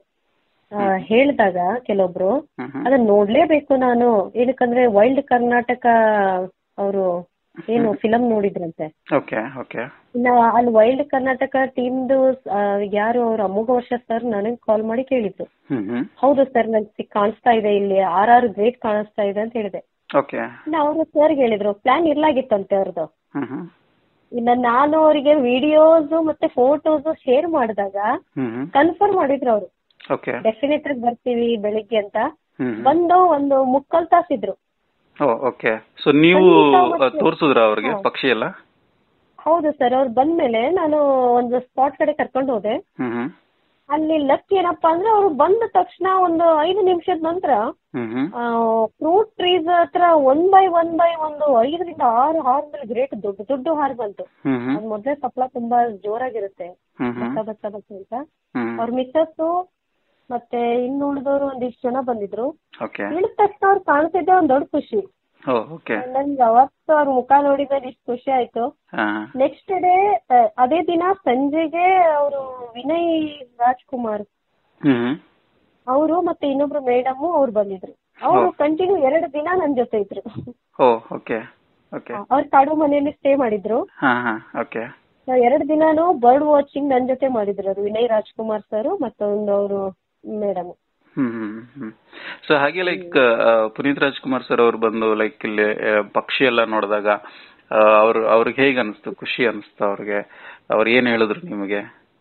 Speaker 3: ಹೇಳಿದಾಗ ಕೆಲವೊಬ್ರು
Speaker 2: ಹ್ಮ್ ಹ್ಮ್
Speaker 3: ಅದನ್ನ ನೋಡ್ಲೇಬೇಕು ನಾನು ಏನಕ್ಕಂದ್ರೆ ವೈಲ್ಡ್ ಕರ್ನಾಟಕ ಅವರು ಏನು ಫಿಲಂ ನೋಡಿದ್ರಂತೆ
Speaker 2: ಓಕೆ ಓಕೆ
Speaker 3: ಇನ್ನ ಅಲ್ಲಿ ವೈಲ್ಡ್ ಕರ್ನಾಟಕ ಟೀಮ್ದು ಯಾರು ಅವ್ರ ಅಮೋಘ ವರ್ಷ ಸರ್ ನನಗೆ ಕಾಲ್ ಮಾಡಿ ಕೇಳಿದ್ರು
Speaker 2: ಹ್ಮ್ ಹ್ಮ್
Speaker 3: ಹೌದು ಸರ್ ನನ್ಗೆ ಕಾಣಿಸ್ತಾ ಇದೆ ಇಲ್ಲಿ ಆರ್ ಆರ್ ಗ್ರೇಟ್ ಕಾಣಿಸ್ತಾ ಇದೆ ಅಂತ ಹೇಳಿದೆ
Speaker 2: ಓಕೆ
Speaker 3: ಇನ್ನ ಅವರು ಸರ್ ಹೇಳಿದ್ರು ಪ್ಲಾನ್ ಇರ್ಲಾಗಿತ್ತಂತೆ ಅವ್ರದ್ದು
Speaker 2: ಹ್ಮ್ ಹ್ಮ್
Speaker 3: ಇನ್ನ ನಾನು ಅವರಿಗೆ ವಿಡಿಯೋಸ್ ಮತ್ತೆ ಫೋಟೋಸ್ ಶೇರ್ ಮಾಡಿದಾಗ
Speaker 2: ಹ್ಮ್ ಹ್ಮ್
Speaker 3: ಕನ್ಫರ್ಮ್ ಮಾಡಿದ್ರು ಅವರು
Speaker 2: ಓಕೆ
Speaker 3: ಡೆಫಿನೆಟ್ ಆಗಿ ಬರ್ತೀವಿ ಬೆಳಿಗ್ಗೆ ಅಂತ
Speaker 2: ಹ್ಮ್ ಹ್ಮ್
Speaker 3: ಬಂದು ಒಂದು ಮುಕ್ಕಾಲ್ ತಾಸಿದ್ರು
Speaker 2: ಓ ಓಕೆ ಸೊ ನೀವು
Speaker 3: ಖಂಡಿತ ಮತ್ತೆ-
Speaker 2: ತೋರ್ಸುದ್ರ ಅವ್ರಿಗೆ
Speaker 3: ಹಾ.
Speaker 2: ಪಕ್ಷಿ ಎಲ್ಲ
Speaker 3: ಹೌದು ಸರ್ ಅವ್ರು ಬಂದ್ಮೇಲೆ ನಾನು ಒಂದು ಸ್ಪಾಟ್ ಕಡೆ ಕರ್ಕೊಂಡು ಹೋದೆ
Speaker 2: ಹ್ಮ್ ಹ್ಮ್
Speaker 3: ಅಲ್ಲಿ ಲಕ್ ಏನಪ್ಪಾ ಅಂದ್ರೆ ಅವ್ರು ಬಂದ ತಕ್ಷಣ ಒಂದು ಐದು ನಿಮಿಷದ ನಂತರ
Speaker 2: ಹ್ಮ್ ಹ್ಮ್
Speaker 3: ಫ್ರೂಟ್ ಟ್ರೀಸ್ ಹತ್ರ ಒನ್ ಬೈ ಒನ್ ಬೈ ಒಂದು ಐದರಿಂದ ಆರು ಹಾರ್ನಲ್ಲಿ ಗ್ರೇಟ್ ದೊಡ್ಡ ದೊಡ್ಡ ಹಾರ್ ಬಂತು
Speaker 2: ಹ್ಮ್ ಹ್ಮ್
Speaker 3: ಅದ್ ಮೊದ್ಲೇ ಸಪ್ಲ ತುಂಬಾ ಜೋರಾಗಿರುತ್ತೆ
Speaker 2: ಹ್ಮ್ ಹ್ಮ್
Speaker 3: ಬತ್ತ ಬತ್ತ ಬತ್ತ ಅಂತ
Speaker 2: ಹ್ಮ್
Speaker 3: ಅವ್ರ ಮಿಸ್ಸಸ್ ಮತ್ತೆ ಇನ್ನು ಉಳಿದವರು ಒಂದಿಷ್ಟು ಜನ ಬಂದಿದ್ರು
Speaker 2: ಓಕೆ
Speaker 3: ಇಳಿದ ತಕ್ಷಣ ಅವ್ರು ಕಾಣಿಸಿದ್ದೆ ಒಂದ್ ದೊಡ್ಡ ಖುಷಿ
Speaker 2: ಓ ಓಕೆ
Speaker 3: ನನ್ಗೆ ಅವತ್ತು ಅವ್ರ ಮುಖ ನೋಡಿದ್ಮೇಲೆ ಇಷ್ಟು ಖುಷಿ ಆಯ್ತು
Speaker 2: ಹಾ
Speaker 3: ನೆಕ್ಸ್ಟ್ ಡೇ ಅದೇ ದಿನ ಸಂಜೆಗೆ ಅವರು ವಿನಯ್ ರಾಜ್ಕುಮಾರ್
Speaker 2: ಹ್ಮ್ ಹ್ಮ್
Speaker 3: ಅವರು ಮತ್ತೆ ಇನ್ನೊಬ್ರು ಮೇಡಮ್ ಅವ್ರು ಬಂದಿದ್ರು ಅವರು ಕಂಟಿನ್ಯೂ ಎರಡು ದಿನ ನನ್ ಜೊತೆ ಇದ್ರು
Speaker 2: ಓ ಓಕೆ ಓಕೆ
Speaker 3: ಅವ್ರ ಕಾಡು ಮನೆಯಲ್ಲಿ ಸ್ಟೇ ಮಾಡಿದ್ರು
Speaker 2: ಹಾ ಹಾ ಓಕೆ
Speaker 3: ಎರಡು ದಿನಾನು ಬರ್ಡ್ ವಾಚಿಂಗ್ ನನ್ ಜೊತೆ ಮಾಡಿದ್ರು ಅದು ವಿನಯ್ ರಾಜ್ಕುಮಾರ್ ಸರ್ ಮತ್ತೊಂದು ಅವರು madam
Speaker 2: hmm hmm hmm so ಹಾಗೆ ಲೈಕ್ ಪುನೀತ್ ರಾಜ್ಕುಮಾರ್ ಸರ್ ಅವ್ರು ಬಂದು ಲೈಕ್ ಇಲ್ಲಿ ಆ, ಪಕ್ಷಿ ಎಲ್ಲ ನೋಡಿದಾಗ ಅವ್ರು ಅವ್ರಿಗೆ ಹೇಗೆ ಅನಿಸ್ತು ಖುಷಿ ಅನಿಸ್ತು ಅವ್ರಿಗೆ ಅವ್ರು ಏನ್ ಹೇಳಿದ್ರು ನಿಮಗೆ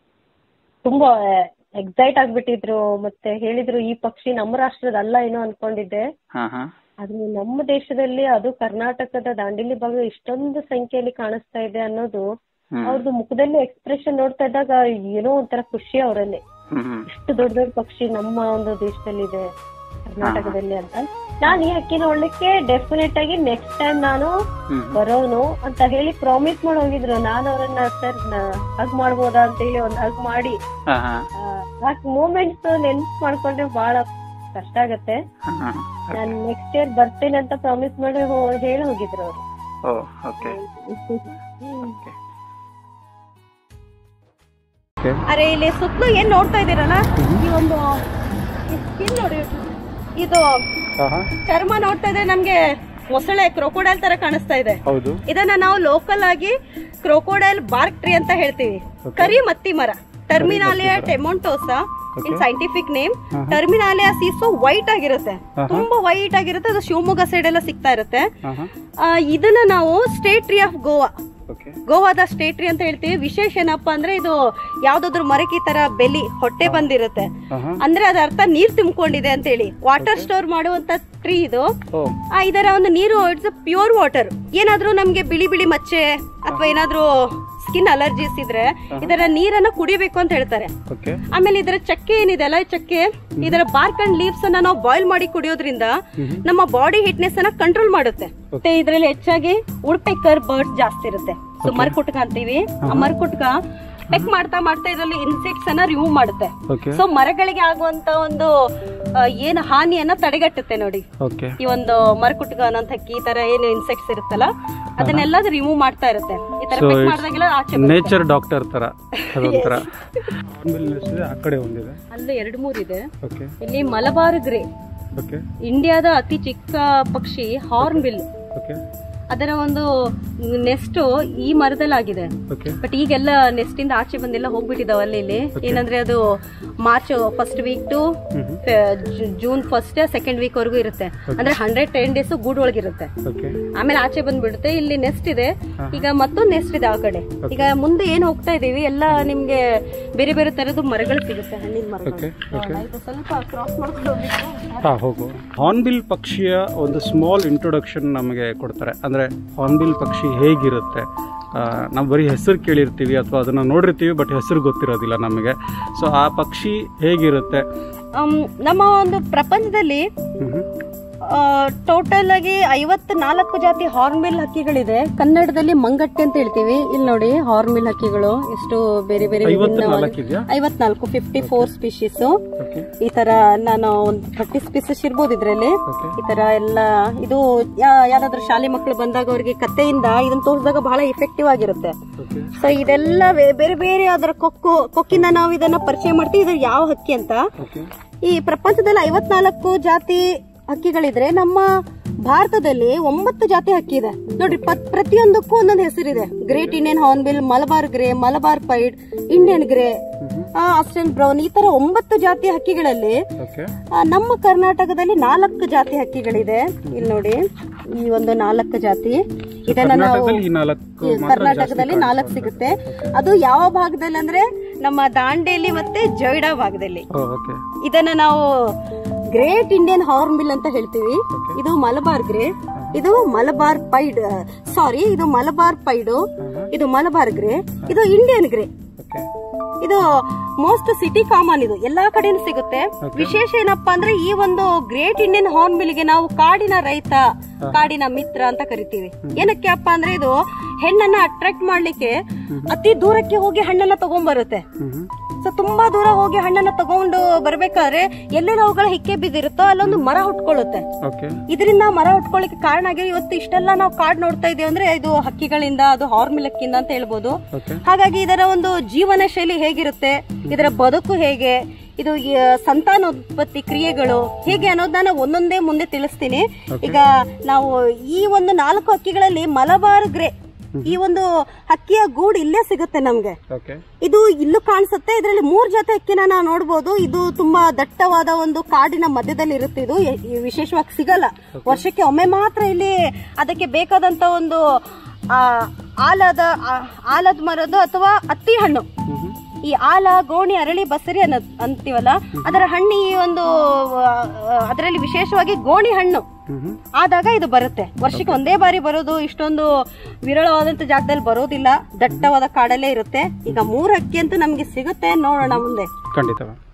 Speaker 3: ತುಂಬಾ ಎಕ್ಸೈಟ್ ಆಗ್ಬಿಟ್ಟಿದ್ರು ಮತ್ತೆ ಹೇಳಿದ್ರು ಈ ಪಕ್ಷಿ ನಮ್ಮ ರಾಷ್ಟ್ರದ ಅಲ್ಲ ಏನೋ ಅನ್ಕೊಂಡಿದ್ದೆ
Speaker 2: ಹಾ ಹಾ
Speaker 3: ಅದು ನಮ್ಮ ದೇಶದಲ್ಲಿ ಅದು ಕರ್ನಾಟಕದ ದಾಂಡೇಲಿ ಭಾಗ ಇಷ್ಟೊಂದು ಸಂಖ್ಯೆಯಲ್ಲಿ ಕಾಣಿಸ್ತಾ ಇದೆ ಅನ್ನೋದು
Speaker 2: ಹ್ಮ್
Speaker 3: ಅವ್ರದ್ದು ಮುಖದಲ್ಲಿ ಎಕ್ಸ್ಪ್ರೆಷನ್ ನೋಡ್ತಾ ಇದ್ದಾಗ ಏನೋ ಒಂಥರ ಖುಷಿ ಅವರಲ್ಲಿ
Speaker 2: ಹ್ಮ್ ಹ್ಮ್
Speaker 3: ಇಷ್ಟು ದೊಡ್ಡ ದೊಡ್ಡ ಪಕ್ಷಿ ನಮ್ಮ ಒಂದು ದೇಶದಲ್ಲಿ ಇದೆ ಕರ್ನಾಟಕದಲ್ಲಿ ಅಂತ ನಾನು ಈ ಹಕ್ಕಿ ನೋಡ್ಲಿಕ್ಕೆ ಡೆಫಿನೆಟ್ ಆಗಿ ನೆಕ್ಸ್ಟ್ ಟೈಮ್ ನಾನು
Speaker 2: ಹ್ಮ್
Speaker 3: ಬರೋನು ಅಂತ ಹೇಳಿ ಪ್ರಾಮಿಸ್ ಮಾಡಿ ಹೋಗಿದ್ರು ನಾನು ಅವ್ರನ್ನ ಸರ್ ಹಗ್ ಮಾಡ್ಬೋದಾ ಅಂತ ಹೇಳಿ ಒಂದ್ ಹಗ್ ಮಾಡಿ
Speaker 2: ಹಾ ಹಾ
Speaker 3: ಆ ಮೂಮೆಂಟ್ಸ್ ನೆನ್ಪ್ ಮಾಡ್ಕೊಂಡ್ರೆ ಬಹಳ ಕಷ್ಟ ಆಗತ್ತೆ
Speaker 2: ಹಾ ಹಾ
Speaker 3: ನಾನ್ ನೆಕ್ಸ್ಟ್ ಇಯರ್ ಬರ್ತೇನೆ ಅಂತ ಪ್ರಾಮಿಸ್ ಮಾಡಿ ಹೋ- ಹೇಳಿ ಹೋಗಿದ್ರು ಅವರು
Speaker 2: ಓ ಓಕೆ
Speaker 1: ಅರೆ ಇಲ್ಲಿ ಸುತ್ತಲೂ ಏನ್ ನೋಡ್ತಾ ಇದೀರಲ್ಲ ಈ ಒಂದು ಈ skin ನೋಡಿ ಇದು
Speaker 2: ಹಾ ಹಾ
Speaker 1: ಚರ್ಮ ನೋಡ್ತಾ ಇದ್ರೆ ನಮ್ಗೆ ಮೊಸಳೆ ಕ್ರೊಕೊಡೈಲ್ ತರ ಕಾಣಿಸ್ತಾ ಇದೆ
Speaker 2: ಹೌದು
Speaker 1: ಇದನ್ನ ನಾವು ಲೋಕಲ್ ಆಗಿ ಕ್ರೊಕೊಡೈಲ್ ಬಾರ್ಕ್ ಟ್ರೀ ಅಂತ ಹೇಳ್ತೀವಿ ಕರಿ ಮತ್ತಿ ಮರ terminalia tomentosa in scientific name terminalia ಸೀಸೋ ವೈಟ್ ಆಗಿರುತ್ತೆ ತುಂಬಾ ವೈಟ್ ಆಗಿರುತ್ತೆ ಅದು ಶಿವಮೊಗ್ಗ ಸೈಡ್ ಎಲ್ಲ ಸಿಗ್ತಾ ಇರುತ್ತೆ
Speaker 2: ಹಾ ಹಾ
Speaker 1: ಆ, ಇದನ್ನ ನಾವು state tree of Goa
Speaker 2: okay
Speaker 1: ಗೋವಾದ ಸ್ಟೇಟ್ ಟ್ರೀ ಅಂತ ಹೇಳ್ತೀವಿ ವಿಶೇಷ ಏನಪ್ಪಾ ಅಂದ್ರೆ ಇದು ಯಾವ್ದಾದ್ರು ಮರಕ್ಕೆ ಈ ತರ ಬೆಲಿ ಹೊಟ್ಟೆ ಬಂದಿರುತ್ತೆ
Speaker 2: ಹಾ ಹಾ
Speaker 1: ಅಂದ್ರೆ ಅದ ಅರ್ಥ ನೀರ್ ತುಂಬಿಕೊಂಡಿದೆ ಅಂತ ಹೇಳಿ ವಾಟರ್ ಸ್ಟೋರ್ ಮಾಡುವಂತ ಟ್ರೀ ಇದು
Speaker 2: ಓ
Speaker 1: ಆ, ಇದರ ಒಂದು ನೀರು ಇಟ್ಸ್ ಪ್ಯೂರ್ ವಾಟರ್ ಏನಾದ್ರೂ ನಮ್ಗೆ ಬಿಳಿ ಬಿಳಿ ಮಚ್ಚೆ ಅಥವಾ ಏನಾದ್ರೂ ಸ್ಕಿನ್ ಅಲರ್ಜೀಸ್ ಇದ್ರೆ ಇದರ ನೀರನ್ನ ಕುಡಿಬೇಕು ಅಂತ ಹೇಳ್ತಾರೆ
Speaker 2: ಓಕೆ
Speaker 1: ಆಮೇಲೆ ಇದರ ಚಕ್ಕೆ ಏನಿದೆ ಅಲ್ಲ ಈ ಚಕ್ಕೆ ಇದರ ಬಾರ್ಕ್ ಅಂಡ್ ಲೀವ್ಸ್ ಅನ್ನ ನಾವು ಬಾಯ್ಲ್ ಮಾಡಿ ಕುಡಿಯೋದ್ರಿಂದ ನಮ್ಮ ಬಾಡಿ ಹಿಟ್ನೆಸ್ ಅನ್ನ ಕಂಟ್ರೋಲ್ ಮಾಡುತ್ತೆ ಮತ್ತೆ ಇದರಲ್ಲಿ ಹೆಚ್ಚಾಗಿ ಉಡ್ಪೆಕರ್ ಬರ್ಡ್ಸ್ ಜಾಸ್ತಿ ಇರುತ್ತೆ ಸೊ ಮರ್ಕುಟ್ಕ ಅಂತೀವಿ ಆ ಮರ್ಕುಟ್ಕ ಪೆಕ್ ಮಾಡ್ತಾ ಮಾಡ್ತಾ ಇದರಲ್ಲಿ ಇನ್ಸೆಕ್ಟ್ಸ್ ಅನ್ನ ರಿಮೂವ್ ಮಾಡುತ್ತೆ
Speaker 2: ಓಕೆ
Speaker 1: ಸೊ ಮರಗಳಿಗೆ ಆಗುವಂತ ಒಂದು ಆ, ಏನು ಹಾನಿಯನ್ನ ತಡೆಗಟ್ಟುತ್ತೆ ನೋಡಿ
Speaker 2: ಓಕೆ
Speaker 1: ಈ ಒಂದು ಮರಕುಟ್ಗ ಅನ್ನೋಂಥ ಹಕ್ಕಿ ಈ ತರ ಏನು ಇನ್ಸೆಕ್ಟ್ಸ್ ಇರುತ್ತಲ್ಲ ಅದನ್ನೆಲ್ಲ ರಿಮೂವ್ ಮಾಡ್ತಾ ಇರುತ್ತೆ ಈ ತರ
Speaker 2: So
Speaker 1: ಪೆಕ್
Speaker 2: it's
Speaker 1: ಮಾಡಿದಾಗೆಲ್ಲ ಆಚೆ ಬರುತ್ತೆ.
Speaker 2: ನೇಚರ್ ಡಾಕ್ಟರ್ ತರ ಅದೊಂಥರ ಆ ಕಡೆ ಒಂದಿದೆ
Speaker 1: ಅಲ್ಲೂ ಎರಡು ಮೂರು ಇದೆ
Speaker 2: ಓಕೆ
Speaker 1: ಇಲ್ಲಿ ಮಲಬಾರ್ ಗ್ರೇ
Speaker 2: ಓಕೆ
Speaker 1: ಇಂಡಿಯಾದ ಅತಿ ಚಿಕ್ಕ ಪಕ್ಷಿ ಹಾರ್ನ್ ಬಿಲ್
Speaker 2: ಓಕೆ
Speaker 1: ಅದರ ಒಂದು ನೆಸ್ಟ್ ಈ ಮರದಲ್ಲಾಗಿದೆ
Speaker 2: ಓಕೆ
Speaker 1: ಬಟ್ ಈಗೆಲ್ಲ ನೆಸ್ಟ್ ಇಂದ ಆಚೆ ಬಂದೆಲ್ಲ ಹೋಗ್ಬಿಟ್ಟಿದಾವ ಅಲ್ಲಿ ಇಲ್ಲಿ ಏನಂದ್ರೆ ಅದು March first week to June first second week ವರೆಗೂ ಇರುತ್ತೆ ಅಂದ್ರೆ ಹಂಡ್ರೆಡ್ ಟೆನ್ ಡೇಸ್ ಗೂಡ್ ಒಳಗಿರುತ್ತೆ
Speaker 2: ಓಕೆ
Speaker 1: ಆಮೇಲೆ ಆಚೆ ಬಂದ್ಬಿಡುತ್ತೆ ಇಲ್ಲಿ ನೆಸ್ಟ್ ಇದೆ ಈಗ ಮತ್ತೊಂದು ನೆಸ್ಟ್ ಇದೆ ಆ ಕಡೆ ಈಗ ಮುಂದೆ ಏನ್ ಹೋಗ್ತಾ ಇದೀವಿ ಎಲ್ಲ ನಿಮ್ಗೆ ಬೇರೆ ಬೇರೆ ತರದ್ದು ಮರಗಳು ಸಿಗುತ್ತೆ ಹಣ್ಣಿನ ಮರಗಳು
Speaker 2: ಓಕೆ ಓಕೆ
Speaker 1: ಹಾ, ಇದು ಸ್ವಲ್ಪ ಕ್ರಾಸ್ ಮಾಡ್ಕೊಂಡು ಹೋಗ್ಬೇಕು
Speaker 2: ಹಾ ಹೋಗು ಹಾರ್ನ್ಬಿಲ್ ಪಕ್ಷಿಯ ಒಂದು ಸ್ಮಾಲ್ ಇಂಟ್ರೊಡಕ್ಷನ್ ನಮಗೆ ಕೊಡ್ತಾರೆ ಅಂದ್ರೆ ಹಾರ್ನ್ಬಿಲ್ ಪಕ್ಷಿ ಹೇಗಿರುತ್ತೆ ಆ, ನಾವು ಬರೀ ಹೆಸರು ಕೇಳಿರ್ತೀವಿ ಅಥವಾ ಅದನ್ನ ನೋಡಿರ್ತೀವಿ ಬಟ್ ಹೆಸರು ಗೊತ್ತಿರೋದಿಲ್ಲ ನಮಗೆ ಸೊ ಆ ಪಕ್ಷಿ ಹೇಗಿರುತ್ತೆ
Speaker 1: ಆಮ್, ನಮ್ಮ ಒಂದು ಪ್ರಪಂಚದಲ್ಲಿ
Speaker 2: ಹ್ಮ್
Speaker 1: ಟೋಟಲ್ ಆಗಿ ಐವತ್ ನಾಲ್ಕು ಜಾತಿ ಹಾರ್ನ್ಬಿಲ್ ಹಕ್ಕಿಗಳಿದೆ ಕನ್ನಡದಲ್ಲಿ ಮಂಗಟ್ಟೆ ಅಂತ ಹೇಳ್ತೀವಿ ಇಲ್ಲಿ ನೋಡಿ ಹಾರ್ನ್ಬಿಲ್ ಹಕ್ಕಿಗಳು ಎಷ್ಟು ಬೇರೆ ಬೇರೆ
Speaker 2: ಐವತ್ತು
Speaker 1: ವಿಭಿನ್ನವಾದ-
Speaker 2: ನಾಲ್ಕು ಇದೆಯಾ
Speaker 1: ಐವತ್ನಾಲ್ಕು ಫಿಫ್ಟಿ ಫೋರ್ ಸ್ಪೀಶೀಸ್
Speaker 2: ಓಕೆ
Speaker 1: ಈ ತರ ನಾನು ಒಂದು ಥರ್ಟಿ ಸ್ಪೀಸಸ್ ಇರ್ಬೋದು ಇದ್ರಲ್ಲಿ
Speaker 2: ಓಕೆ
Speaker 1: ಈ ತರ ಎಲ್ಲ ಇದು ಯಾ- ಯಾರಾದ್ರೂ ಶಾಲೆ ಮಕ್ಕಳು ಬಂದಾಗ ಅವರಿಗೆ ಕತ್ತೆಯಿಂದ ಇದನ್ನ ತೋರಿಸಿದಾಗ ಬಹಳ ಇಫೆಕ್ಟಿವ್ ಆಗಿರುತ್ತೆ
Speaker 2: ಓಕೆ
Speaker 1: ಸೊ ಇದೆಲ್ಲ ವೇ- ಬೇರೆ ಬೇರೆ ಅದರ ಕೊಕ್ಕು ಕೊಕ್ಕಿಂದ ನಾವು ಇದನ್ನ ಪರಿಚಯ ಮಾಡ್ತೀವಿ ಇದು ಯಾವ ಹಕ್ಕಿ ಅಂತ
Speaker 2: ಓಕೆ
Speaker 1: ಈ ಪ್ರಪಂಚದಲ್ಲಿ ಐವತ್ನಾಲ್ಕು ಜಾತಿ ಹಕ್ಕಿಗಳಿದ್ರೆ ನಮ್ಮ ಭಾರತದಲ್ಲಿ ಒಂಬತ್ತು ಜಾತಿ ಹಕ್ಕಿ ಇದೆ ನೋಡ್ರಿ ಪ- ಪ್ರತಿಯೊಂದಕ್ಕೂ ಒಂದೊಂದು ಹೆಸರಿದೆ great Indian hornbill Malabar grey Malabar pied Indian grey Australian brown ಈ ತರ ಒಂಬತ್ತು ಜಾತಿ ಹಕ್ಕಿಗಳಲ್ಲಿ
Speaker 2: ಓಕೆ
Speaker 1: ಆ, ನಮ್ಮ ಕರ್ನಾಟಕದಲ್ಲಿ ನಾಲ್ಕು ಜಾತಿ ಹಕ್ಕಿಗಳಿದೆ ಇಲ್ಲಿ ನೋಡಿ ಈ ಒಂದು ನಾಲ್ಕು ಜಾತಿ ಇದನ್ನ ನಾವು
Speaker 2: ಕರ್ನಾಟಕದಲ್ಲಿ ಈ ನಾಲ್ಕು
Speaker 1: ಈ ಕರ್ನಾಟಕದಲ್ಲಿ ನಾಲ್ಕು ಸಿಗುತ್ತೆ ಅದು ಯಾವ ಭಾಗದಲ್ಲಿ ಅಂದ್ರೆ ನಮ್ಮ ದಾಂಡೇಲಿ ಮತ್ತೆ ಜೊಯ್ಡಾ ಭಾಗದಲ್ಲಿ
Speaker 2: ಓಕೆ
Speaker 1: ಇದನ್ನ ನಾವು ಗ್ರೇಟ್ ಇಂಡಿಯನ್ ಹಾರ್ನ್ಬಿಲ್ ಅಂತ ಹೇಳ್ತೀವಿ ಇದು ಮಲಬಾರ್ ಗ್ರೇ ಇದು ಮಲಬಾರ್ ಪೈಡ್ ಸಾರಿ ಇದು ಮಲಬಾರ್ ಪೈಡು ಇದು ಮಲಬಾರ್ ಗ್ರೇ ಇದು ಇಂಡಿಯನ್ ಗ್ರೇ
Speaker 2: ಓಕೆ
Speaker 1: ಇದು ಮೋಸ್ಟ್ ಸಿಟಿ ಕಾಮನ್ ಇದು ಎಲ್ಲಾ ಕಡೆನೂ ಸಿಗುತ್ತೆ ವಿಶೇಷ ಏನಪ್ಪಾ ಅಂದ್ರೆ ಈ ಒಂದು ಗ್ರೇಟ್ ಇಂಡಿಯನ್ ಹಾರ್ನ್ ಗೆ ನಾವು ಕಾಡಿನ ರೈತ ಕಾಡಿನ ಮಿತ್ರ ಅಂತ ಕರಿತೀವಿ ಏನಕ್ಕೆ ಅಪ್ಪ ಅಂದ್ರೆ ಇದು ಹೆಣ್ಣನ್ನ ಅಟ್ರಾಕ್ಟ್ ಮಾಡ್ಲಿಕ್ಕೆ ಅತಿ ದೂರಕ್ಕೆ ಹೋಗಿ ಹಣ್ಣನ್ನ ತಗೊಂಡ್ಬರುತ್ತೆ
Speaker 2: ಹ್ಮ್
Speaker 1: ಸೊ ತುಂಬಾ ದೂರ ಹೋಗಿ ಹಣ್ಣನ್ನ ತಗೊಂಡು ಬರ್ಬೇಕಾದ್ರೆ ಎಲ್ಲೆಲ್ಲ ಅವುಗಳ ಹಿಕ್ಕೆ ಬಿದ್ದಿರುತ್ತೋ ಅಲ್ಲೊಂದು ಮರ ಹುಟ್ಕೊಳ್ಳುತ್ತೆ
Speaker 2: ಓಕೆ
Speaker 1: ಇದರಿಂದ ಮರ ಹುಟ್ಕೊಳ್ಳಿಕ್ಕೆ ಕಾರಣ ಆಗಿ ಇವತ್ತು ಇಷ್ಟೆಲ್ಲ ನಾವು ಕಾಡ್ ನೋಡ್ತಾ ಇದೀವಿ ಅಂದ್ರೆ ಇದು ಹಕ್ಕಿಗಳಿಂದ ಅದು ಹಾರ್ಮಿಲಕ್ಕಿಂದ ಅಂತ ಹೇಳ್ಬೋದು
Speaker 2: ಓಕೆ
Speaker 1: ಹಾಗಾಗಿ ಇದರ ಒಂದು ಜೀವನ ಶೈಲಿ ಹೇಗಿರುತ್ತೆ ಇದರ ಬದುಕು ಹೇಗೆ ಇದು ಈ ಸಂತಾನೋತ್ಪತ್ತಿ ಕ್ರಿಯೆಗಳು ಹೇಗೆ ಅನ್ನೋದನ್ನ ಒಂದೊಂದೇ ಮುಂದೆ ತಿಳಿಸ್ತೀನಿ ಈಗ ನಾವು ಈ ಒಂದು ನಾಲ್ಕು ಹಕ್ಕಿಗಳಲ್ಲಿ ಮಲಬಾರ್ ಗ್ರೇ ಈ ಒಂದು ಹಕ್ಕಿಯ ಗೂಡು ಇಲ್ಲೇ ಸಿಗುತ್ತೆ ನಮ್ಗೆ
Speaker 2: ಓಕೆ
Speaker 1: ಇದು ಇಲ್ಲೂ ಕಾಣಿಸುತ್ತೆ ಇದರಲ್ಲಿ ಮೂರ್ ಜಾತಿ ಹಕ್ಕಿನ ನಾವು ನೋಡಬಹುದು ಇದು ತುಂಬಾ ದಟ್ಟವಾದ ಒಂದು ಕಾಡಿನ ಮಧ್ಯದಲ್ಲಿ ಇರುತ್ತೆ ಇದು ಎ- ಈ ವಿಶೇಷವಾಗಿ ಸಿಗಲ್ಲ ವರ್ಷಕ್ಕೆ ಒಮ್ಮೆ ಮಾತ್ರ ಇಲ್ಲಿ ಅದಕ್ಕೆ ಬೇಕಾದಂತ ಒಂದು ಆ, ಆಲದ ಆ, ಆಲದ ಮರದ್ದು ಅಥವಾ ಅತ್ತಿ ಹಣ್ಣು ಈ ಆಲ ಗೋಣಿ ಅರಳಿ ಬಸರಿ ಅನ್ನೋ ಅಂತೀವಲ್ಲ ಅದರ ಹಣ್ಣು ಈ ಒಂದು ಅದರಲ್ಲಿ ವಿಶೇಷವಾಗಿ ಗೋಣಿ ಹಣ್ಣು
Speaker 2: ಹ್ಮ್
Speaker 1: ಆದಾಗ ಇದು ಬರುತ್ತೆ ವರ್ಷಕ್ಕೆ ಒಂದೇ ಬಾರಿ ಬರೋದು ಇಷ್ಟೊಂದು ವಿರಳವಾದಂತ ಜಾಗದಲ್ಲಿ ಬರೋದಿಲ್ಲ ದಟ್ಟವಾದ ಕಾಡಲ್ಲೇ ಇರುತ್ತೆ ಈಗ ಮೂರ್ ಹಕ್ಕಿ ಅಂತೂ ನಮ್ಗೆ ಸಿಗುತ್ತೆ ನೋಡೋಣ ಮುಂದೆ
Speaker 2: ಖಂಡಿತ